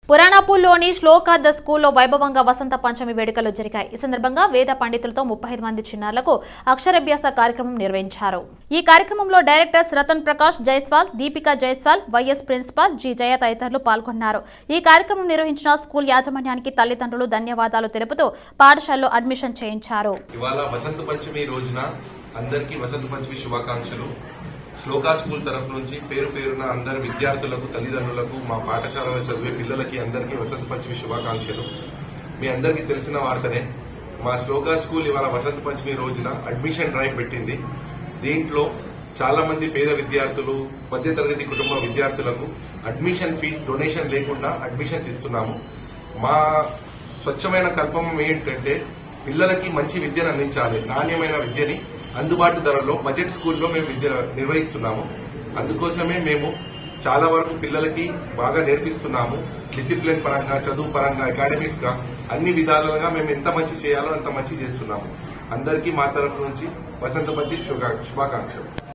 పురాణాపూర్లోని శ్లోక the స్కూల్లో వైభవంగా వసంత పంచమి వేడుకలు జరిగాయి ఈ సందర్భంగా వేద పండితులతో ముప్పై ఐదు మంది చిన్నారులకు అక్షరాభ్యాస కార్యక్రమం నిర్వహించారు ఈ కార్యక్రమంలో directors Ratan Prakash Jaiswal Deepika Jaiswal vice principal G Jaya తదితరులు పాల్గొన్నారు ఈ కార్యక్రమం నిర్వహించిన స్కూల్ యాజమాన్యానికి తల్లిదండ్రులు ధన్యవాదాలు తెలుపుతూ పాఠశాలలో అడ్మిషన్ చేయించారు ఇవాళ వసంత పంచమి రోజున అందరికీ వసంత పంచమి శుభాకాంక్షలు శ్లోకా స్కూల్ తరఫు నుంచి పేరు పేరున అందరి విద్యార్థులకు తల్లిదండ్రులకు మా పాఠశాలలో చదివే పిల్లలకి అందరికీ వసంత పంచమి శుభాకాంక్షలు మీ అందరికీ తెలిసిన వార్తనే మా శ్లోకా స్కూల్ ఇవాళ వసంత పంచమి రోజున అడ్మిషన్ డ్రైవ్ పెట్టింది దీంట్లో చాలా మంది పేద విద్యార్థులు మధ్య తరగతి కుటుంబ విద్యార్థులకు అడ్మిషన్ ఫీజు డొనేషన్ లేకుండా అడ్మిషన్స్ ఇస్తున్నాము మా స్వచ్ఛమైన కల్పం ఏంటంటే పిల్లలకి మంచి విద్యను అందించాలి నాణ్యమైన విద్యని అందుబాటు ధరలో బడ్జెట్ స్కూల్లో మేము విద్య నిర్వహిస్తున్నాము అందుకోసమే మేము చాలా వరకు పిల్లలకి బాగా నేర్పిస్తున్నాము డిసిప్లిన్ పరంగా చదువు పరంగా అకాడమిక్స్ గా అన్ని విధాలుగా మేము ఎంత మంచి చేయాలో అంత మంచి చేస్తున్నాము అందరికీ మా తరఫు నుంచి వసంత మంచి శుభాకాంక్షలు